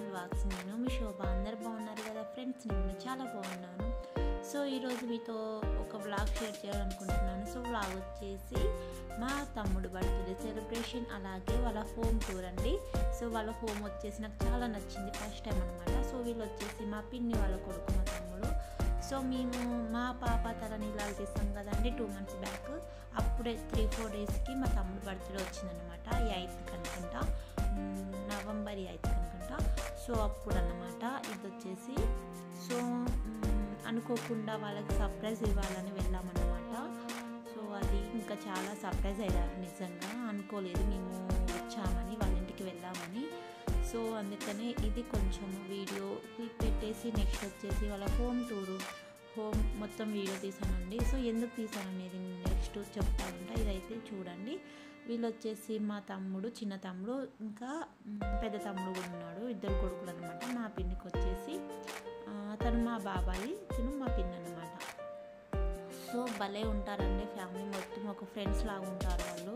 vlogs నేను మీ శోభ అందరు బాగున్నారు కదా ఫ్రెండ్స్ నేను చాలా బాగున్నాను సో ఈరోజు మీతో ఒక వ్లాగ్ షేర్ చేయాలనుకుంటున్నాను సో వ్లాగ్ వచ్చేసి మా తమ్ముడు బర్త్డే సెలబ్రేషన్ అలాగే వాళ్ళ హోమ్ టూర్ అండి సో వాళ్ళ హోమ్ వచ్చేసి నాకు చాలా నచ్చింది ఫస్ట్ టైం అనమాట సో వీళ్ళు వచ్చేసి మా పిన్ని వాళ్ళ కొడుకు మా తమ్ముడు సో మేము మా పాప తల నీళ్ళాలు తీస్తాం కదండి టూ మంత్స్ బ్యాక్ అప్పుడే త్రీ ఫోర్ డేస్కి మా తమ్ముడు బర్త్డే వచ్చిందనమాట ఎయిత్ అనుకుంటా మ్, నవంబర్ ఎయిత్ అనుకుంటా సో అప్పుడు అన్నమాట ఇది వచ్చేసి సో మ్, అనుకోకుండా వాళ్ళకి సర్ప్రైజ్ ఇవ్వాలని వెళ్ళామన్నమాట సో అది ఇంకా చాలా సర్ప్రైజ్ అయ్యారు నిజంగా అనుకోలేదు మేము వచ్చామని వాళ్ళ ఇంటికి వెళ్ళామని సో అందుకనే ఇది కొంచెం వీడియో క్లిప్ పెట్టేసి నెక్స్ట్ వచ్చేసి వాళ్ళ హోమ్ టూరు హోమ్ మొత్తం వీడియో తీసానండి సో ఎందుకు తీసాననేది నెక్స్ట్ చెప్తానంట ఇదైతే చూడండి వీళ్ళు వచ్చేసి మా తమ్ముడు చిన్న తమ్ముడు ఇంకా మ్, పెద్ద తమ్ముడు కూడా ఉన్నాడు ఇద్దరు కొడుకులు అనమాట మా పిన్నికి వచ్చేసి ఆ, తను మా బాబాయి తను మా పిన్ అనమాట సో భలే ఉంటారండి ఫ్యామిలీ మొత్తం ఒక ఫ్రెండ్స్ లాగా ఉంటారు వాళ్ళు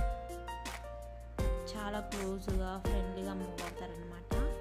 చాలా క్లోజ్గా ఫ్రెండ్లీగా మూవ్ అవుతారనమాట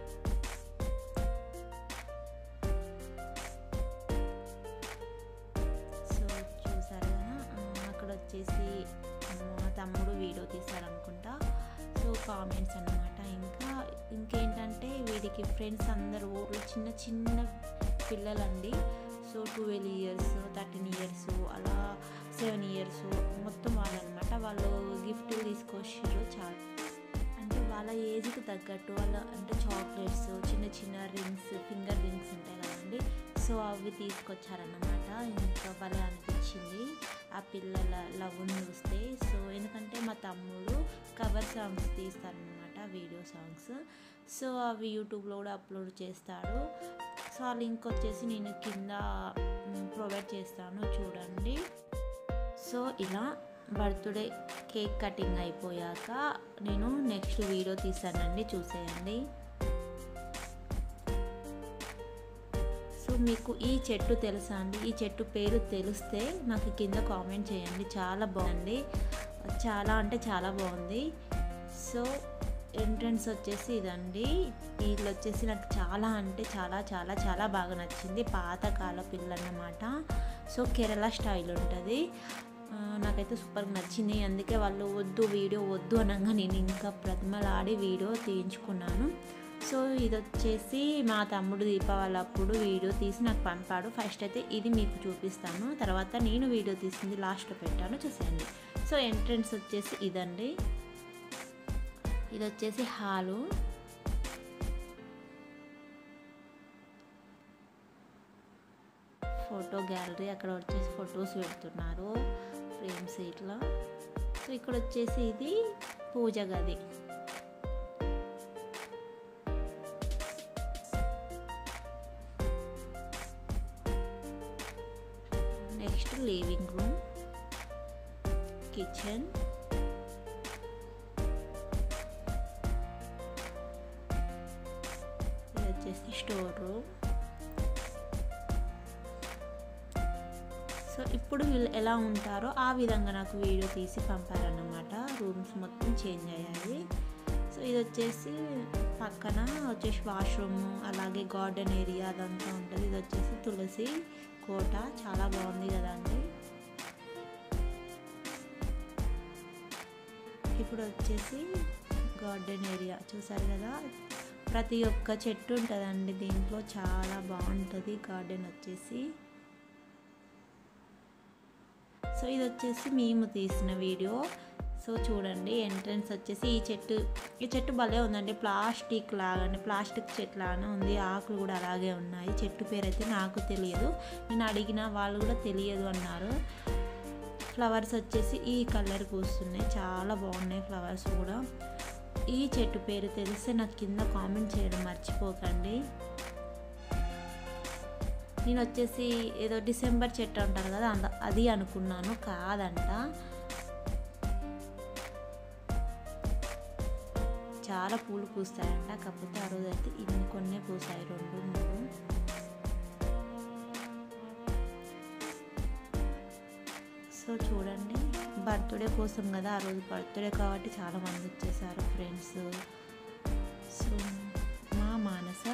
సో చూసారు కదా ఆ, అక్కడ వచ్చేసి మా తమ్ముడు వీడియో తీశారనుకుంటా సో కామెంట్స్ అన్నమాట ఇంకా ఇంకేంటంటే వీడికి ఫ్రెండ్స్ అందరూ ఊర్లో చిన్న చిన్న పిల్లలండి so twelve years thirteen years అలా సెవెన్ ఇయర్స్ మొత్తం వాళ్ళనమాట వాళ్ళు గిఫ్ట్ తీసుకొచ్చారు చాలా అంటే వాళ్ళ ఏజ్కి తగ్గట్టు వాళ్ళ అంటే చాక్లెట్స్ చిన్న చిన్న రింగ్స్ ఫింగర్ రింగ్స్ ఉంటాయి కదండి సో అవి తీసుకొచ్చారన్నమాట ఇంకా భలే అనిపించింది ఆ పిల్లల లవ్ని చూస్తే సో ఎందుకంటే మా తమ్ముడు కవర్ సాంగ్స్ తీస్తారనమాట వీడియో సాంగ్స్ సో అవి యూట్యూబ్లో కూడా అప్లోడ్ చేస్తాడు సో ఆ లింక్ వచ్చేసి నేను కింద ప్రొవైడ్ చేస్తాను చూడండి సో ఇలా బర్త్డే కేక్ కటింగ్ అయిపోయాక నేను నెక్స్ట్ వీడియో తీసానండి చూసేయండి సో మీకు ఈ చెట్టు తెలుసా అండి ఈ చెట్టు పేరు తెలిస్తే నాకు కింద కామెంట్ చేయండి చాలా బాగుంది చాలా అంటే చాలా బాగుంది సో ఎంట్రన్స్ వచ్చేసి ఇదండి వీళ్ళు వచ్చేసి నాకు చాలా అంటే చాలా చాలా చాలా బాగా నచ్చింది పాతకాల పిల్ల అన్నమాట సో కేరళ స్టైల్ ఉంటుంది ఆ, నాకైతే సూపర్గా నచ్చింది అందుకే వాళ్ళు వద్దు వీడియో వద్దు అనగా నేను ఇంకా ప్రతిమలాడి వీడియో తీయించుకున్నాను సో ఇది వచ్చేసి మా తమ్ముడు దీపావళి అప్పుడు వీడియో తీసి నాకు పంపాడు ఫస్ట్ అయితే ఇది మీకు చూపిస్తాను తర్వాత నేను వీడియో తీసింది లాస్ట్లో పెట్టాను చూసేయండి సో ఎంట్రన్స్ వచ్చేసి ఇదండి ఇది వచ్చేసి హాలు ఫోటో గ్యాలరీ అక్కడ వచ్చేసి ఫొటోస్ పెడుతున్నారు ఫ్రేమ్స్ ఇట్లా సో ఇక్కడ వచ్చేసి ఇది పూజ గది నెక్స్ట్ లివింగ్ రూమ్ కిచెన్ ఇది వచ్చేసి స్టోర్ రూమ్ సో ఇప్పుడు వీళ్ళు ఎలా ఉంటారో ఆ విధంగా నాకు వీడియో తీసి పంపారన్నమాట రూమ్స్ మొత్తం చేంజ్ అయ్యాయి సో ఇది వచ్చేసి పక్కన వచ్చేసి వాష్రూమ్ అలాగే గార్డెన్ ఏరియా అదంతా ఉంటుంది ఇది వచ్చేసి తులసి కోట చాలా బాగుంది కదండి ఇప్పుడు వచ్చేసి గార్డెన్ ఏరియా చూసారు కదా ప్రతి ఒక్క చెట్టు ఉంటుందండి దీంట్లో చాలా బాగుంటుంది గార్డెన్ వచ్చేసి సో ఇది వచ్చేసి మేము తీసిన వీడియో సో చూడండి ఎంట్రన్స్ వచ్చేసి ఈ చెట్టు ఈ చెట్టు భలే ఉందండి ప్లాస్టిక్ లాగానే ప్లాస్టిక్ చెట్టు లాగానే ఉంది ఆకులు కూడా అలాగే ఉన్నాయి చెట్టు పేరు అయితే నాకు తెలియదు నేను అడిగిన వాళ్ళు కూడా తెలియదు అన్నారు ఫ్లవర్స్ వచ్చేసి ఈ కలర్ పూస్తున్నాయి చాలా బాగున్నాయి ఫ్లవర్స్ కూడా ఈ చెట్టు పేరు తెలిస్తే నాకు కింద కామెంట్ చేయడం మర్చిపోకండి నేను వచ్చేసి ఏదో డిసెంబర్ చెట్టు అంటారు కదా అంద అది అనుకున్నాను కాదంట చాలా పూలు పూస్తాయంట కాకపోతే ఆ రోజు అయితే ఇన్ని కొన్నే పూసాయి రెండు మూడు సో చూడండి బర్త్డే కోసం కదా ఆ రోజు బర్త్డే కాబట్టి చాలా మంది వచ్చేసారు ఫ్రెండ్స్ సో మా మానస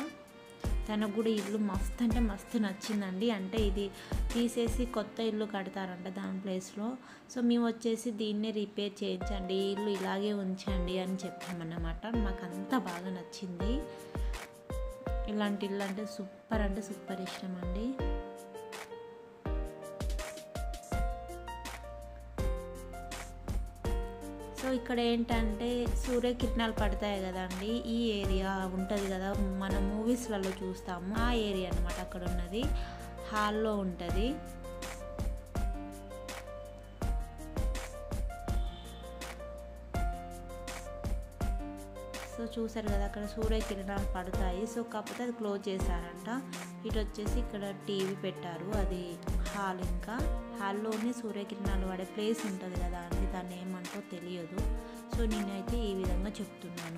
తనకు కూడా ఇల్లు మస్తు అంటే మస్తు నచ్చిందండి అంటే ఇది తీసేసి కొత్త ఇల్లు కడతారంట దాని ప్లేస్లో సో మేము వచ్చేసి దీన్నే రిపేర్ చేయించండి ఈ ఇల్లు ఇలాగే ఉంచండి అని చెప్పామన్నమాట మాకు అంతా బాగా నచ్చింది ఇలాంటి ఇల్లు అంటే సూపర్ అంటే సూపర్ ఇష్టం అండి సో ఇక్కడ ఏంటంటే సూర్యకిరణాలు పడతాయి కదండి ఈ ఏరియా ఉంటుంది కదా మన మూవీస్లలో చూస్తాము ఆ ఏరియా అనమాట అక్కడ ఉన్నది హాల్లో ఉంటుంది సో చూసారు కదా అక్కడ సూర్యకిరణాలు పడతాయి సో కాకపోతే అది క్లోజ్ చేశారంట ఇటు వచ్చేసి ఇక్కడ టీవీ పెట్టారు అది హాల్ ఇంకా హాల్లోనే సూర్యకిరణాలు పడే ప్లేస్ ఉంటుంది కదా అండి దాన్ని ఏమంటో తెలియదు సో నేనైతే ఈ విధంగా చెప్తున్నాను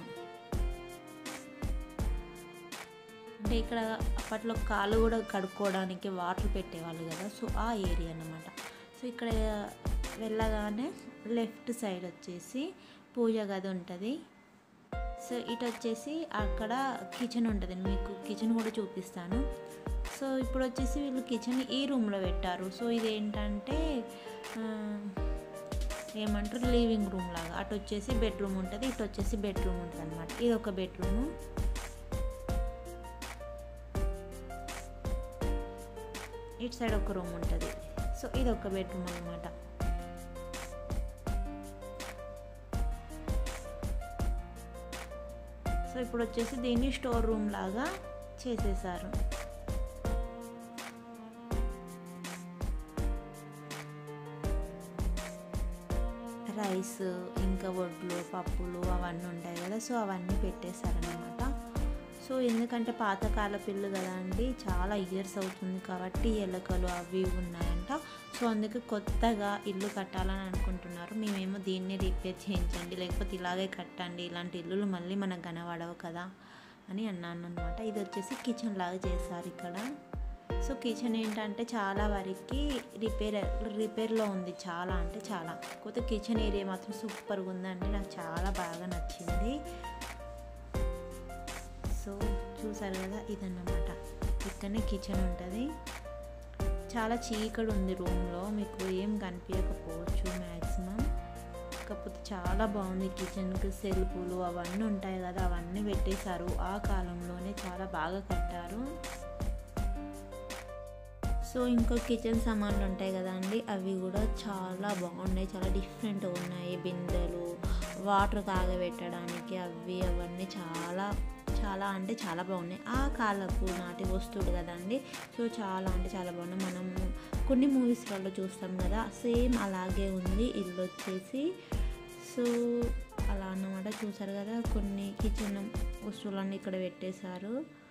అంటే ఇక్కడ అప్పట్లో కాళ్ళు కూడా కడుక్కోవడానికి వాటర్ పెట్టేవాళ్ళు కదా సో ఆ ఏరియా అన్నమాట సో ఇక్కడ వెళ్ళగానే లెఫ్ట్ సైడ్ వచ్చేసి పూజ గది ఉంటుంది సో ఇటు వచ్చేసి అక్కడ కిచెన్ ఉంటుంది మీకు కిచెన్ కూడా చూపిస్తాను సో ఇప్పుడు వచ్చేసి వీళ్ళు కిచెన్ ఈ రూమ్లో పెట్టారు సో ఇది ఏంటంటే ఏమంటారు లివింగ్ రూమ్ లాగా అటు వచ్చేసి బెడ్రూమ్ ఉంటుంది ఇటు వచ్చేసి బెడ్రూమ్ ఉంటుంది అనమాట ఇది ఒక బెడ్రూము ఇటు సైడ్ ఒక రూమ్ ఉంటుంది సో ఇది ఒక బెడ్రూమ్ అనమాట సో ఇప్పుడు వచ్చేసి దీన్ని స్టోర్ రూమ్ లాగా చేసేసారు రైస్ ఇంకా వడ్లు పప్పులు అవన్నీ ఉంటాయి కదా సో అవన్నీ పెట్టేశారనమాట సో ఎందుకంటే పాతకాల పిల్లు కదా అండి చాలా ఇయర్స్ అవుతుంది కాబట్టి ఎలకలు అవి ఉన్నాయంట సో అందుకే కొత్తగా ఇల్లు కట్టాలని అనుకుంటున్నారు మేమేమో దీన్ని రిపేర్ చేయించండి లేకపోతే ఇలాగే కట్టండి ఇలాంటి ఇల్లులు మళ్ళీ మనకు కనబడవు కదా అని అన్నాను అనమాట ఇది వచ్చేసి కిచెన్ లాగా చేశారు ఇక్కడ సో కిచెన్ ఏంటంటే చాలా వరకు రిపేర్ రిపేర్లో ఉంది చాలా అంటే చాలా కొత్త కిచెన్ ఏరియా మాత్రం సూపర్గా ఉందండి నాకు చాలా బాగా నచ్చింది సో చూసారు కదా ఇదన్నమాట ఇక్కడనే కిచెన్ ఉంటుంది చాలా చీకటి ఉంది రూమ్లో మీకు ఏం కనిపించకపోవచ్చు మ్యాక్సిమం కాకపోతే చాలా బాగుంది కిచెన్కి సెల్ఫులు అవన్నీ ఉంటాయి కదా అవన్నీ పెట్టేశారు ఆ కాలంలోనే చాలా బాగా కట్టారు సో ఇంకో కిచెన్ సామాన్లు ఉంటాయి కదా అండి అవి కూడా చాలా బాగున్నాయి చాలా డిఫరెంట్గా ఉన్నాయి బిందెలు వాటర్ కాగబెట్టడానికి అవి అవన్నీ చాలా చాలా అంటే చాలా బాగున్నాయి ఆ కాలపు నాటి వస్తువులు కదండి సో చాలా అంటే చాలా బాగున్నాయి మనం కొన్ని మూవీస్లలో చూస్తాం కదా సేమ్ అలాగే ఉంది ఇల్లు వచ్చేసి సో అలా అన్నమాట చూసారు కదా కొన్ని కిచెన్ వస్తువులన్నీ ఇక్కడ పెట్టేశారు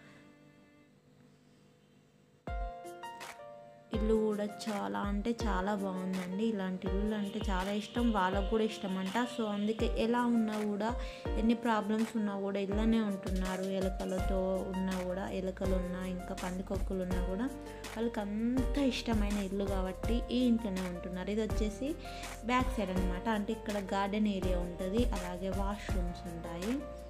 ఇల్లు కూడా చాలా అంటే చాలా బాగుందండి ఇలాంటి ఇల్లు అంటే చాలా ఇష్టం వాళ్ళకు కూడా ఇష్టం అంట సో అందుకే ఎలా ఉన్నా కూడా ఎన్ని ప్రాబ్లమ్స్ ఉన్నా కూడా ఇళ్ళనే ఉంటున్నారు ఎలుకలతో ఉన్నా కూడా ఎలుకలు ఉన్నా ఇంకా పందికొక్కులు ఉన్నా కూడా వాళ్ళకి అంత ఇష్టమైన ఇల్లు కాబట్టి ఈ ఇంట్లోనే ఉంటున్నారు ఇది వచ్చేసి బ్యాక్ సైడ్ అనమాట అంటే ఇక్కడ గార్డెన్ ఏరియా ఉంటుంది అలాగే వాష్రూమ్స్ ఉంటాయి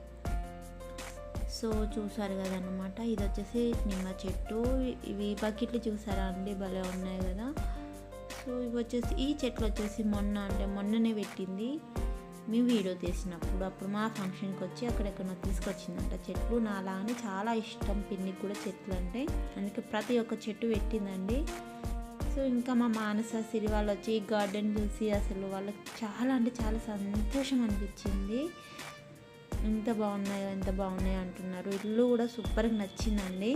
సో చూసారు కదనమాట ఇది వచ్చేసి నిమ్మ చెట్టు ఇవి బకెట్లు చూసారా అండి భలే ఉన్నాయి కదా సో ఇవి వచ్చేసి ఈ చెట్లు వచ్చేసి మొన్న అంటే మొన్ననే పెట్టింది మేము వీడియో తీసినప్పుడు అప్పుడు మా ఫంక్షన్కి వచ్చి అక్కడెక్కడ తీసుకొచ్చిందంట చెట్లు నా అలానే చాలా ఇష్టం పిన్నికి కూడా చెట్లు అంటే అందుకే ప్రతి ఒక్క చెట్టు పెట్టిందండి సో ఇంకా మా మానస సిరి వాళ్ళు వచ్చి ఈ గార్డెన్ చూసి అసలు వాళ్ళకి చాలా అంటే చాలా సంతోషం అనిపించింది ఎంత బాగున్నాయో ఎంత బాగున్నాయో అంటున్నారు ఇల్లు కూడా సూపర్గా నచ్చిందండి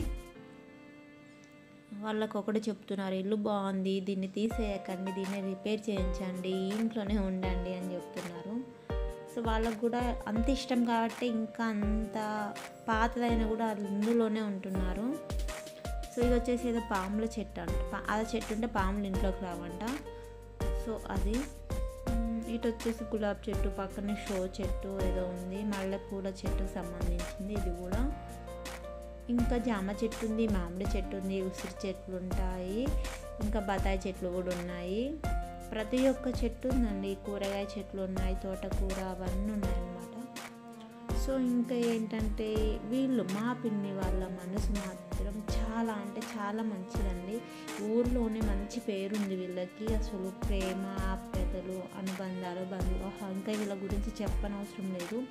వాళ్ళకు ఒకటి చెప్తున్నారు ఇల్లు బాగుంది దీన్ని తీసేయకండి దీన్ని రిపేర్ చేయించండి ఇంట్లోనే ఉండండి అని చెప్తున్నారు సో వాళ్ళకు కూడా అంత ఇష్టం కాబట్టి ఇంకా అంత పాతదైనా కూడా ఇందులోనే ఉంటున్నారు సో ఇది వచ్చేసి ఏదో పాముల చెట్టు అంట ఆ చెట్టు ఉంటే పాములు ఇంట్లోకి రావంట సో అది ఇటు వచ్చేసి గులాబ్ చెట్టు పక్కనే షో చెట్టు ఏదో ఉంది మల్లెపూల చెట్టుకు సంబంధించింది ఇది కూడా ఇంకా జామ చెట్టు ఉంది మామిడి చెట్టు ఉంది ఉసిరి చెట్లు ఉంటాయి ఇంకా బత్తాయి చెట్లు కూడా ఉన్నాయి ప్రతి ఒక్క చెట్టు ఉందండి కూరగాయ చెట్లు ఉన్నాయి తోటకూర అవన్నీ ఉన్నాయి అన్నమాట సో ఇంకా ఏంటంటే వీళ్ళు మా పిన్ని వాళ్ళ మనసు మాత్రం చాలా అంటే చాలా మంచిదండి ఊర్లోనే మంచి పేరుంది వీళ్ళకి అసలు ప్రేమ ఆప్యాయతలు అనుబంధాలు బంధువు ఇంకా వీళ్ళ గురించి చెప్పనవసరం లేదు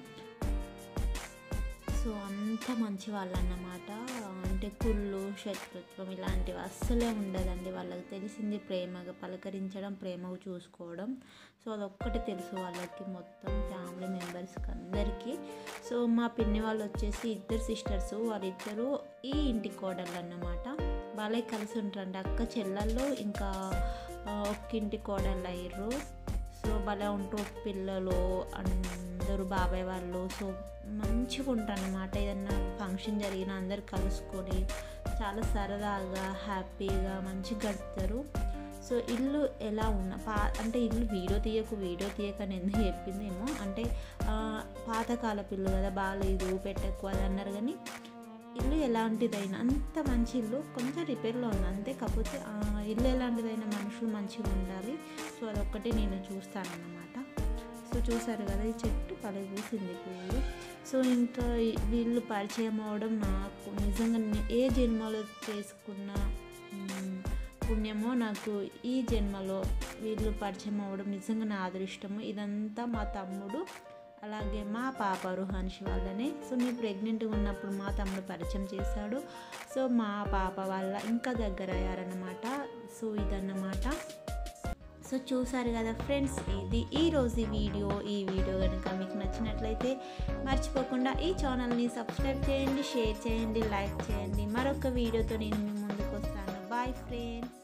సో అంత మంచి వాళ్ళు అన్నమాట అంటే కుళ్ళు శత్రుత్వం ఇలాంటివి అస్సలే ఉండదండి వాళ్ళకి తెలిసింది ప్రేమగా పలకరించడం ప్రేమగా చూసుకోవడం సో అదొక్కటి తెలుసు వాళ్ళకి మొత్తం ఫ్యామిలీ మెంబర్స్కి అందరికీ సో మా పిన్ని వాళ్ళు వచ్చేసి ఇద్దరు సిస్టర్స్ వాళ్ళిద్దరూ ఈ ఇంటి కోడళ్ళు అన్నమాట వాళ్ళే కలిసి ఉంటారండి అక్క చెల్లెళ్ళు ఇంకా ఒక్కింటి కోడళ్ళు అయ్యారు సో భలే ఉంటారు పిల్లలు అందరూ బాబాయ్ వాళ్ళు సో మంచిగా ఉంటారు అన్నమాట ఏదన్నా ఫంక్షన్ జరిగినా అందరు కలుసుకొని చాలా సరదాగా హ్యాపీగా మంచిగా గడుపుతారు సో ఇల్లు ఎలా ఉన్న పా అంటే ఇల్లు వీడియో తీయకు వీడియో తీయక అని ఎందుకు చెప్పిందేమో అంటే పాతకాల పిల్లు కదా బాగాలేదు పెట్టకు అది అన్నారు కానీ ఇల్లు ఎలాంటిదైనా అంత మంచి ఇల్లు కొంచెం రిపేర్లో ఉంది అంతే కాకపోతే ఇల్లు ఎలాంటిదైనా మనుషులు మంచిగా ఉండాలి సో అదొక్కటి నేను చూస్తానన్నమాట సో చూసారు కదా ఈ చెట్టు పలే పూసింది పువ్వులు సో ఇంకా వీళ్ళు పరిచయం అవడం నాకు నిజంగా ఏ జన్మలో చేసుకున్న పుణ్యమో నాకు ఈ జన్మలో వీళ్ళు పరిచయం అవ్వడం నిజంగా నా అదృష్టము ఇదంతా మా తమ్ముడు అలాగే మా పాప రుహాన్షి వాళ్ళనే సో నేను ప్రెగ్నెంట్గా ఉన్నప్పుడు మా తమ్ముడు పరిచయం చేశాడు సో మా పాప వాళ్ళ ఇంకా దగ్గర అయ్యారన్నమాట సో ఇదన్నమాట సో చూసారు కదా ఫ్రెండ్స్ ఇది ఈరోజు వీడియో ఈ వీడియో కనుక మీకు నచ్చినట్లయితే మర్చిపోకుండా ఈ ఛానల్ని సబ్స్క్రైబ్ చేయండి షేర్ చేయండి లైక్ చేయండి మరొక వీడియోతో నేను మీ ముందుకు వస్తాను బాయ్ ఫ్రెండ్స్